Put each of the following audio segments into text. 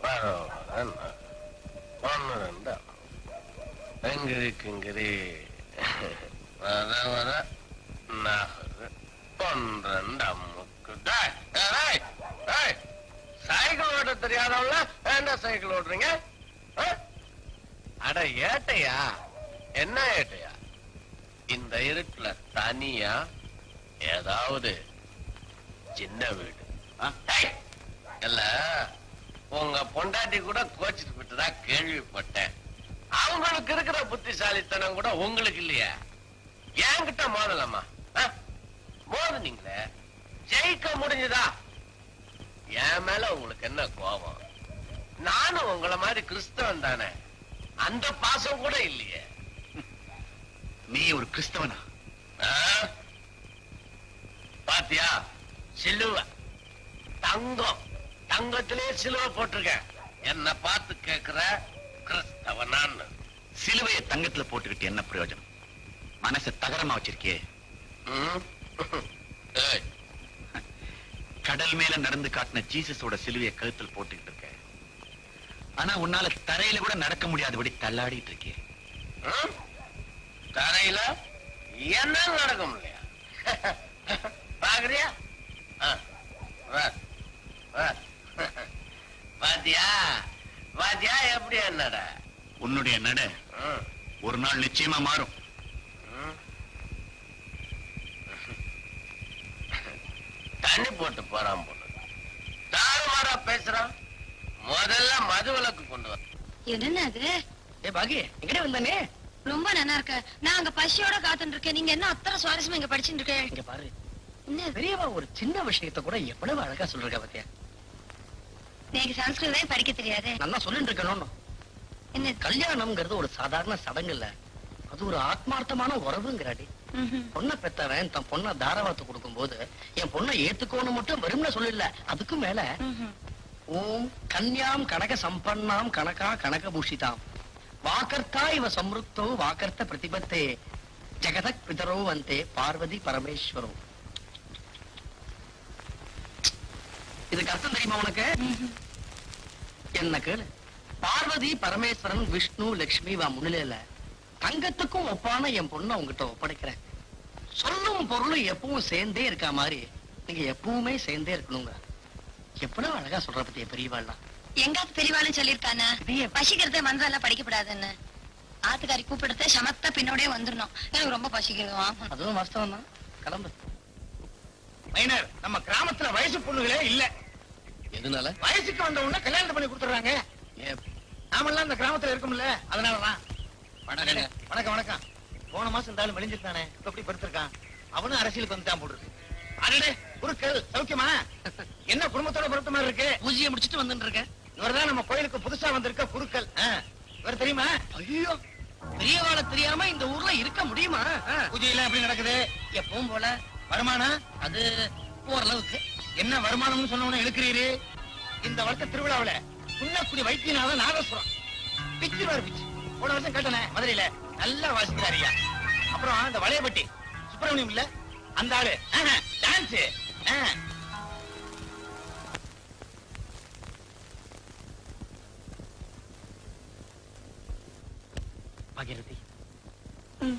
வர வர ஒன்று ரெண்டு எங்கிரி கிங்கிரி வர வர நகரு ஒன்று ரெண்டு அம்முக்கு டேய், டேய், டேய், டேய், சைக்கிள் ஓட்ட தெரியாதவங்கள என்ன சைக்கிள் ஓட்டுறீங்க ஆ? அட ஏட்டையா என்ன ஏட்டையா இந்த இருட்டுல தனியா ஏதாவது சின்ன வீடு ஆ? டேய், இல்ல உங்க பொண்டாட்டி கூட கோச்சிட்டு விட்டுதா கேள்விப்பட்டேன் அவங்களுக்கு இருக்கிற புத்திசாலித்தனம் கூட உங்களுக்கு இல்லையா என்கிட்ட மோதலம்மா ஆ? மோதுனீங்களே ஜெயிக்க முடிஞ்சதா என் மேல உங்களுக்கு என்ன கோபம் நானும் உங்கள மாதிரி கிறிஸ்தவன் தானே அந்த பாசம் கூட இல்லையே நீ ஒரு கிறிஸ்தவனா ஆ? பாத்தியா சிலுவை தங்கம் தங்கத்திலே சிலுவை போட்டிருக்கேன் என்ன பார்த்து கேக்குற கிறிஸ்தவனான்னு சிலுவையை தங்கத்துல போட்டுக்கிட்டு என்ன பிரயோஜனம் மனசை தகரமா வச்சிருக்கியே ம்? ஏய், கடல் மேல நடந்து காட்டின ஜீசஸோட சிலுவையை கழுத்தில் போட்டுக்கிட்டு இருக்க ஆனா உன்னால தரையில கூட நடக்க முடியாதபடி தள்ளாடிட்டு இருக்கே ம்? தரையில என்ன நடக்க முடியல பாக்குறியா ஆ, வா, வா. பாத்தியா பாத்தியா எப்படி என்னடா உன்னுடைய நட ம், ஒரு நாள் நிச்சயமா மாறும் ம். தண்ணி போட்டு போறான் போல தாறுமாறா பேசுறான் முதல்ல மது விலக்கு கொண்டு வர என்ன அது ஏ பாகி எங்கடே வந்தானே ரொம்ப நல்லா இருக்க நான் அங்க பசியோட காத்துட்டு இருக்கேன் நீங்க என்ன அத்தனை சுவாரஸ்யமா இங்க படிச்சுட்டு இருக்கேன் இங்க பாரு என்ன பெரியவா ஒரு சின்ன விஷயத்த கூட எவ்வளவு அழகா சொல்றா பாத்தியா எனக்கு சம்ஸ்கிருதமே படிக்க தெரியாது நல்லா சொல்லிட்டு இருக்கணும் என்ன கல்யாணம்ங்கிறது ஒரு சாதாரண சடங்கு இல்ல அது ஒரு ஆத்மார்த்தமான உறவுங்கிறாடி ம்ஹும். பொண்ணை பெத்தவன் தன் பொண்ணை தாரவாத்து கொடுக்கும் போது என் பொண்ணை ஏத்துக்கோன்னு மட்டும் வெறும்னு சொல்லல அதுக்கும் மேல ம்ஹும். ஓம் கன்யாம் கனக சம்பன்னாம் கனகா கனக பூஷிதாம் வாக்கர்த்தா இவ சம்ருக்தோ வாக்கர்த்த பிரதிபத்தே ஜெகதக் பிதரோ வந்தே பார்வதி பரமேஸ்வரோ இதுக்கு அர்த்தம் தெரியுமா உனக்கு ம்ஹும். என்ன கேளு பார்வதி பரமேஸ்வரன் விஷ்ணு லட்சுமி வா முன்னிலையில தங்கத்துக்கும் ஒப்பான என் பொண்ணை உங்ககிட்ட ஒப்படைக்கிறேன் சொல்லும் பொருளும் எப்பவும் சேர்ந்தே இருக்கா மாதிரி நீங்க எப்பவுமே சேர்ந்தே இருக்கணுங்க எவ்வளவு அழகா சொல்ற பத்திய பெரியவாள்லாம் எங்காவது பெரியவாளும் சொல்லிருக்கானா இது எப்~ பசிக்கிறத மந்திரம் எல்லாம் படிக்கப்படாதுன்னு ஆத்துக்காரி கூப்பிடுறத சமத்தா பின்னோடே வந்துடணும் எனக்கு ரொம்ப பசிக்குது வாங்க அதுவும் வாஸ்தவம் தான் கிளம்பு மைனர் நம்ம கிராமத்துல வயசு பொண்ணுகளே இல்ல எதனால வயசுக்கு வந்த உடனே கல்யாணம் பண்ணி கொடுத்துறாங்க நாமெல்லாம் இந்த கிராமத்துல இருக்கும்ல அதனாலதான் வணக்கங்க. வணக்கம் வணக்கம் போன மாசம் இந்த ஆளு மெலிஞ்சிருந்தானே இப்ப எப்படி படுத்திருக்கான் அவனும் அரசியலுக்கு வந்துட்டான் போடுறது அடடே குருக்கள் சௌக்கியமா என்ன குடும்பத்தோட பொறுத்த மாதிரி இருக்கு பூஜையை முடிச்சிட்டு வந்துட்டு இருக்கேன் இவர்தான் நம்ம கோயிலுக்கு புதுசா வந்திருக்க குருக்கள் ஆ, இவர் தெரியுமா ஐயோ பெரியவாளை தெரியாம இந்த ஊர்ல இருக்க முடியுமா ஆ, பூஜை எல்லாம் எப்படி நடக்குது எப்பவும் போல வருமானம் அது ஓரளவுக்கு என்ன வருமானம்னு சொன்னவன இழுக்கிறீரு இந்த வருஷ திருவிழாவுல குன்னக்குடி வைத்தியநாதன் நாதஸ்வரம் பிச்சிருவாரு பிச்சு போன வருஷம் கேட்டனே மதுரையில நல்லா வாசிக்கிறாரு ஐயா அப்புறம் இந்த வளையப்பட்டி சுப்பிரமணியம் இல்ல அந்த ஆளு டான்ஸ் பாகிரதி ம்.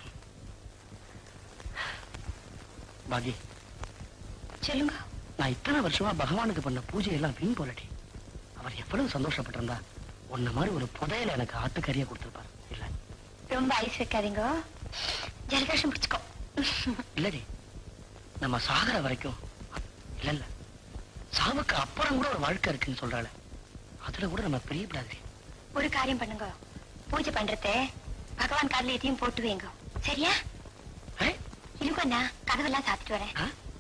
பாகி சொல்லுங்க நான் இத்தனை வருஷமா பகவானுக்கு பண்ண பூஜை எல்லாம் வீண் போலடி அவர் எவ்வளவு சந்தோஷப்பட்டிருந்தா உன்ன மாதிரி ஒரு புதையல எனக்கு ஆட்டுக்கறியா கொடுத்திருப்பார் இல்ல ரொம்ப ஐஸ் வைக்காதீங்க ஜலதோஷம் பிடிச்சுக்கோ இல்லடி நம்ம சாகர வரைக்கும் இல்ல இல்ல சாவுக்கு அப்புறம் கூட ஒரு வாழ்க்கை இருக்குன்னு சொல்றாள அதுல கூட நம்ம பிரியப்படாது ஒரு காரியம் பண்ணுங்க பூஜை பண்றத பகவான் காலில் எதையும் போட்டு வைங்க சரியா இருங்க அண்ணா கதவெல்லாம் சாத்திட்டு வரேன்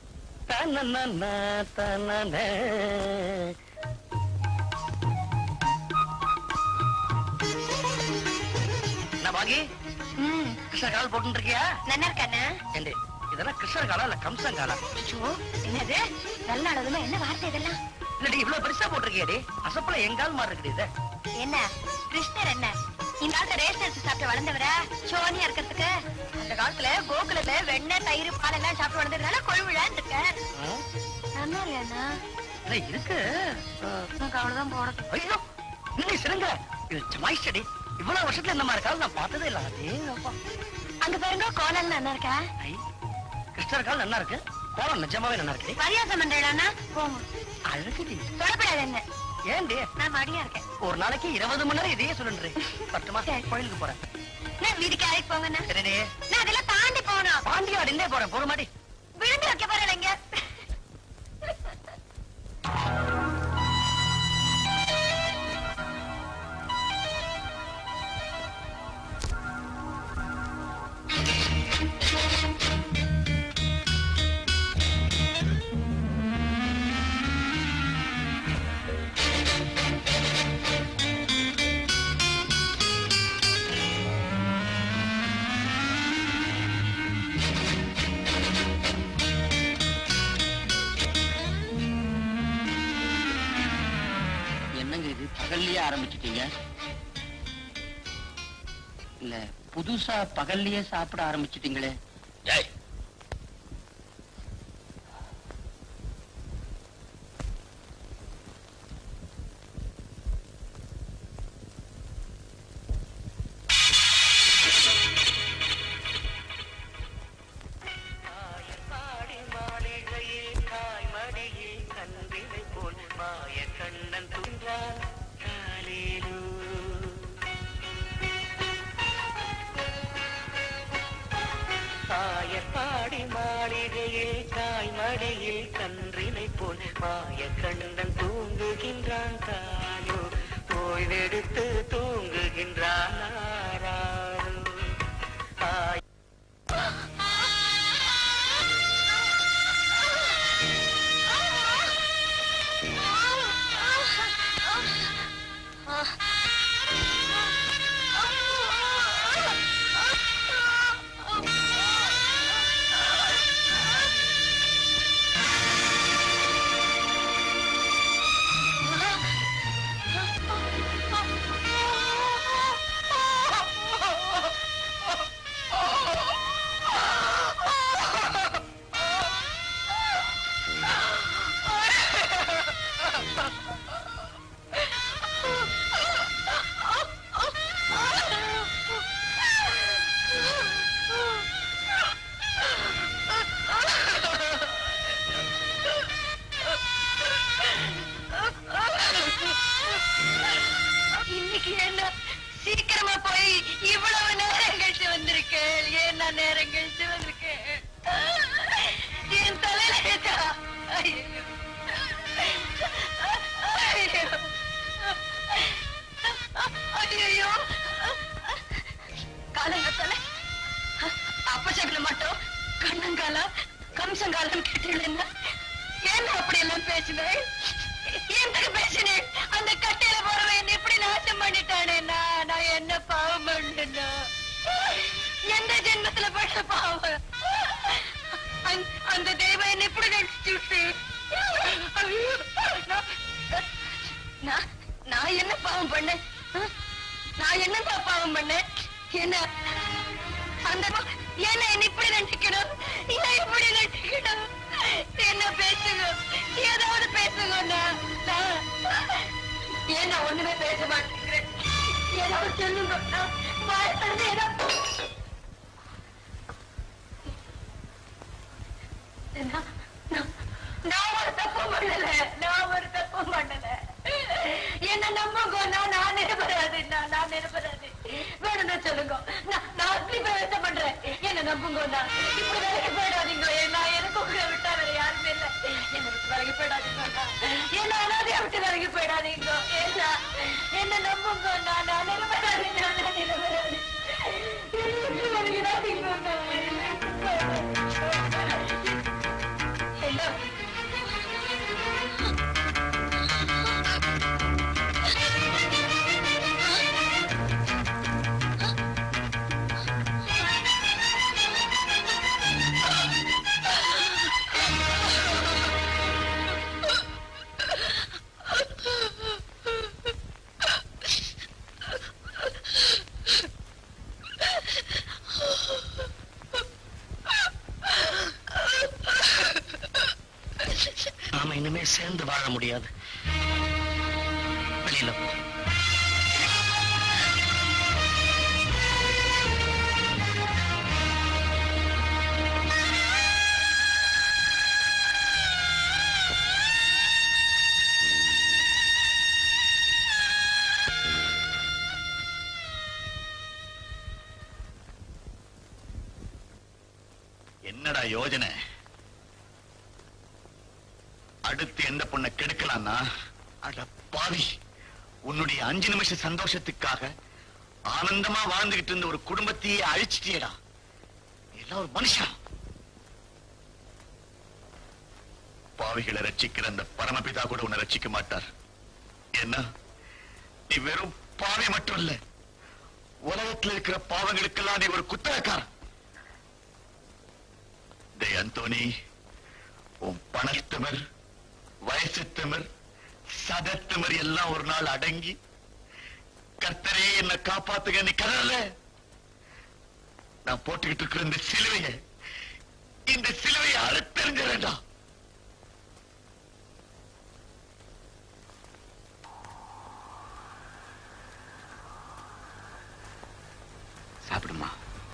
என்ன பாகி ம் கிருஷ்ண கால் போட்டு இருக்கியா நல்லா இருக்கண்ணா ஏண்டி இதெல்லாம் கிருஷ்ணர் காலா இல்ல கம்சன் காலா ஐயோ என்னது நல்ல அளவுல என்ன வார்த்தை இதெல்லாம் இல்லடி இவ்வளவு பெருசா போட்டிருக்கியாடி அசப்புல எங்கால் மாதிரி இருக்குடி இது என்ன கிருஷ்ணர் என்ன இந்த காலத்துல ரேஷன் அரிசி சாப்பிட்டு வளர்ந்தவரா சோனியா இருக்கிறதுக்கு அந்த காலத்துல கோகுலத்துல வெண்ணெய் தயிர் பால் எல்லாம் சாப்பிட்டு வளர்ந்ததுனால கொழுவிழான்னு இருக்க ம்? நல்லா இல்லையாண்ணா இல்ல, இருக்கு எனக்கு அவ்வளவுதான் போட ஐயோ நீங்க சிறங்க இது ஜமாய்ஸ்டடி இவ்வளவு வருஷத்துல இந்த மாதிரி கால் நான் பார்த்ததே இல்ல அதே அப்பா அங்க பாருங்க கோலம் நல்லா இருக்கா ஐ கிருஷ்ணர் கால் நல்லா இருக்கு கோலம் நிஜமாவே நல்லா இருக்கு பரியாசம் பண்றேன்னா போங்க அழகுடி தொடப்படாது என்ன ஏன்டி நான் மடியா இருக்கேன் ஒரு நாளைக்கு இருபது மணி நேரம் இதையே சொல்லுன்றே பட்டுமா சரி. கோயிலுக்கு போறேன் நான் வீட்டுக்கு அழைக்கு போங்கண்ணா சரிடி நான் அதெல்லாம் தாண்டி போகணும் பாண்டியா நின்னே போறேன் போற மாடி விழுந்து வைக்க போறேன் இங்க என்னங்க இது பகல்லயே ஆரம்பிச்சிட்டீங்க இல்ல புதுசா பகல்லயே சாப்பிட ஆரம்பிச்சிட்டீங்களே டேய் சாயப்பாடி மாளிகையில் தாய்மடியில் கன்றினை போல் மாய கண்ணன் தூங்குகின்றான் தானோ ஓய்வெடுத்து தூங்குகின்றான் ஆராரோ ஆய் இன்னைக்கு என்ன சீக்கிரமா போய் இவ்வளவு நேரம் கழிச்சு வந்திருக்கேன் ஏன் நான் நேரம் கழிச்சு வந்திருக்கேன் என் தலையில ஏதா? ஐயோ. ஐயோ. ஐயோ காலங்கத்தால அப்பச்சக்கல மட்டும் கண்ணங்கால கம்சங்காலம் கேட்டீங்கன்னா ஏன் அப்படி எல்லாம் பேசினேன் எதுக்கு பேசினேன் அந்த கட்டையில போறவன் என்ன இப்படி நாசம் பண்ணிட்டானே நான் நான் என்ன பாவம் பண்ணா எந்த ஜென்மத்துல பட்ட பாவம் அந்த- அந்த தெய்வம் என்ன இப்படி நினைச்சு விட்டு ஐயோ, நான்- நான் நான் என்ன பாவம் பண்ணேன் ஆ? நான் என்ன பாவம் பண்ணேன் என்ன அந்த என்ன என்ன இப்படி நினைக்கணும் ஏன் இப்படி நினைக்கணும் என்ன பேசுங்க ஏதாவது பேசுங்க நான் நான் ஏன் நான் ஒண்ணுமே பேச மாட்டேங்கிறேன் ஏதாவது சொல்லுங்க நான் வாய் திறந்து ஏதாவது நான் நான்- நான் ஒரு தப்பு பண்ணல நான் ஒரு தப்பு பண்ணல என்ன நம்புங்க நான் நான் நிரபராது நான் நான் நிரபராது வேணும்னா சொல்லுங்க நான் நான் அப்படி பேச பண்றேன் என்ன நம்புங்க நான் இப்படி வேலைக்கு போயிடாதீங்க நான் எனக்கு உங்களை விட்டா வேற யாருமே இல்ல என்ன விட்டு வேலைக்கு போயிடாதீங்க என்ன அனாதையா விட்டு வேலைக்கு போயிடாதீங்க ஏன்னா என்ன நம்புங்க நான் நான் நிரபராது நான் நான் நிரபராது என்ன விட்டு வேலைக்கு என்ன சேர்ந்து வாழ முடியாது வெளியில போ என்னடா யோஜனை அடுத்து எந்த பொண்ணை கெடுக்கலாம்னா அட பாவி உன்னுடைய அஞ்சு நிமிஷ சந்தோஷத்துக்காக ஆனந்தமா வாழ்ந்துகிட்டு இருந்த ஒரு குடும்பத்தையே அழிச்சிட்டியடா நீ எல்லாம் ஒரு மனுஷா பாவிகளை ரட்சிக்கிற அந்த பரமபிதா கூட உன்னை ரட்சிக்க மாட்டார் என்ன நீ வெறும் பாவி மட்டும் இல்ல உலகத்துல இருக்கிற பாவங்களுக்கெல்லாம் நீ ஒரு குத்தகக்காரன் டேய் அந்தோனி உன் பணத்திமர் வயசு திமிர் சதத்திமர் எல்லாம் ஒரு நாள் அடங்கி கர்த்தரே என்ன காப்பாத்துக நீ கதறல நான் போட்டுக்கிட்டு இருக்கிற இந்த சிலுவைய இந்த சிலுவையை அறுத்தெறிஞ்சிடா சாப்பிடுமா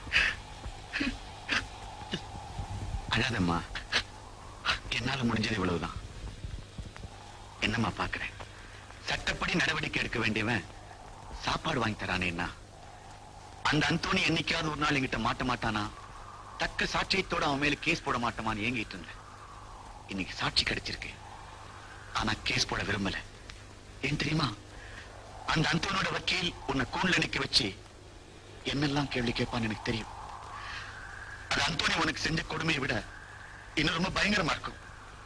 அழாதம்மா என்னால முடிஞ்சது இவ்வளவுதான் என்னம்மா பாக்குறேன் சட்டப்படி நடவடிக்கை எடுக்க வேண்டியவன் சாப்பாடு வாங்கி தரானேன்னா அந்த அந்தோணி என்னைக்காவது ஒரு நாள் என்கிட்ட மாட்ட மாட்டானா தக்க சாட்சியத்தோட அவன் மேல கேஸ் போட மாட்டோமான்னு ஏங்கிட்டு இருந்தேன் இன்னைக்கு சாட்சி கிடைச்சிருக்கு ஆனா கேஸ் போட விரும்பல ஏன் தெரியுமா அந்த அந்தோனோட வக்கீல் உன்னை கூண்ல நிக்க வச்சு என்னெல்லாம் கேள்வி கேட்பான்னு எனக்கு தெரியும் அது அந்தோனி உனக்கு செஞ்ச கொடுமையை விட இன்னும் ரொம்ப பயங்கரமா இருக்கும்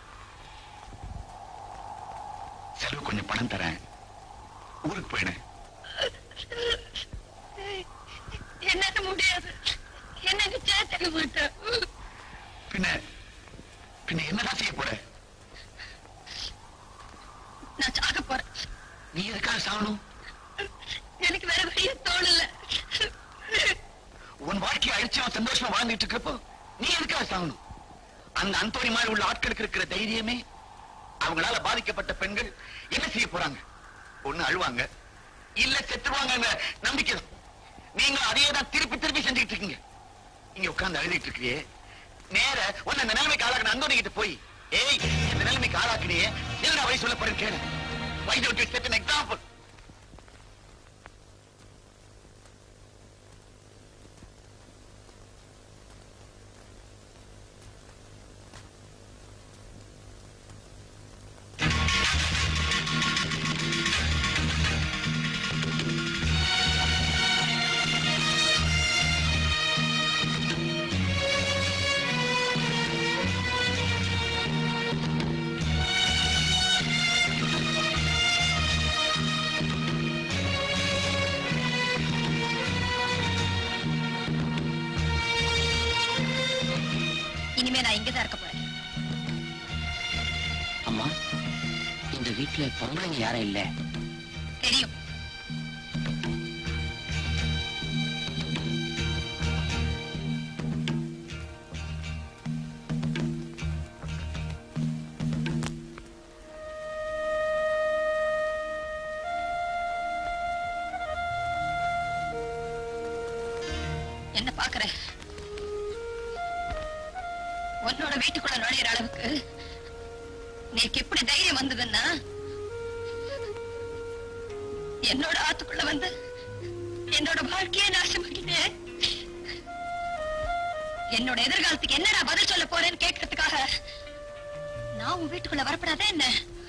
செலவு கொஞ்சம் பணம் தரேன் ஊருக்கு போயிடு என்னால முடியாது என்ன சேர்த்துக்க மாட்டேன் பின்ன பின்ன என்னதான் செய்ய போற நான் சாக போறேன் நீ எதுக்காக சாகணும் எனக்கு வேற வழியே தோணல உன் வாழ்க்கையை அழிச்சு அவன் சந்தோஷமா வாழ்ந்துட்டு இருக்கிறப்போ நீ எதுக்காக சாகணும் அந்த அந்தோணி மாதிரி உள்ள ஆட்களுக்கு இருக்கிற தைரியமே அவங்களால பாதிக்கப்பட்ட பெண்கள் என்ன செய்ய போறாங்க ஒண்ணு அழுவாங்க இல்ல செத்துருவாங்க நம்பிக்கை தான். நீங்க அதையே தான் திருப்பி திருப்பி செஞ்சுக்கிட்டு இருக்கீங்க இங்க உட்கார்ந்து அழுதிட்டு இருக்கிறியே நேர உன்னை இந்த நிலைமைக்கு ஆளாக்கின அந்தோணி கிட்ட போய் ஏய் இந்த நிலைமைக்கு ஆளாக்கினியே என்ன வழி சொல்ல போறேன்னு கேளு Why don't you set an example? இனிமே நான் இங்கதான் இருக்க போறேன் அம்மா இந்த வீட்டுல பொம்பளைங்க யாரும் இல்ல தெரியும் என்ன பாக்குற உன்னோட வீட்டுக்குள்ள நுழையிற அளவுக்கு நீக்கு எப்படி தைரியம் வந்ததுன்னா என்னோட ஆத்துக்குள்ள வந்து என்னோட வாழ்க்கையே நாசமாக்கிட்டே என்னோட எதிர்காலத்துக்கு என்னடா பதில் சொல்ல போறேன்னு கேட்கறதுக்காக நான் உன் வீட்டுக்குள்ள வரப்படாதே என்ன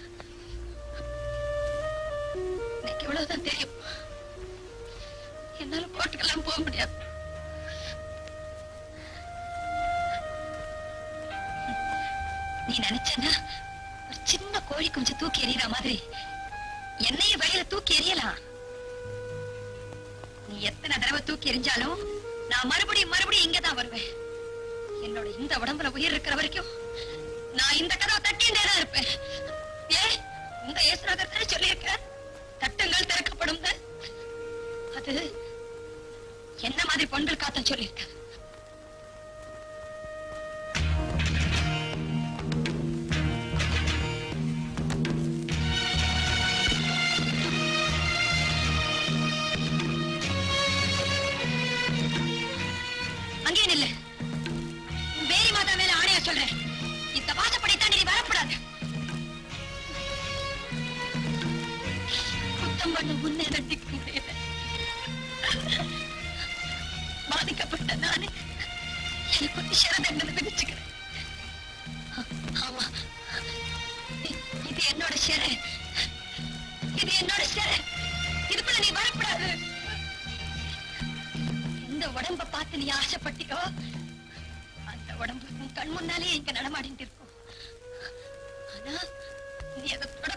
எனக்கு இவ்வளவுதான் தெரியும் என்னால கோர்ட்டுக்கெல்லாம் போக முடியாது நீ நினைச்சனா ஒரு சின்ன கோழி கொஞ்சம் தூக்கி எறிகிற மாதிரி என்னைய வழியில தூக்கி எறியலாம் நீ எத்தனை தடவை தூக்கி எறிஞ்சாலும் நான் மறுபடியும் மறுபடியும் இங்கதான் வருவேன் என்னோட இந்த உடம்புல உயிர் இருக்கிற வரைக்கும் நான் இந்த கதவை தட்டிண்டே தான் இருப்பேன் ஏ இந்த இயேசுநாதர் தானே சொல்லியிருக்கிறேன் தட்டுங்கள் திறக்கப்படும் அது என்ன மாதிரி பொண்கள் காத்தம் சொல்லியிருக்க சுத்தம் பண்ண முன்னே நட்டிக்க முடியல பாதிக்கப்பட்ட நானே எனக்கு ஒரு சிறதண்டனை விதிச்சுக்கிறேன் ஆமா இ- இது என்னோட சிறை இது என்னோட சிறை இதுக்குள்ள நீ வரக்கூடாது எந்த உடம்ப பார்த்து நீ ஆசைப்பட்டியோ அந்த உடம்பு உன் கண் முன்னாலே இங்க நடமாடிட்டு இருக்கும் ஆனா நீ அதை தொட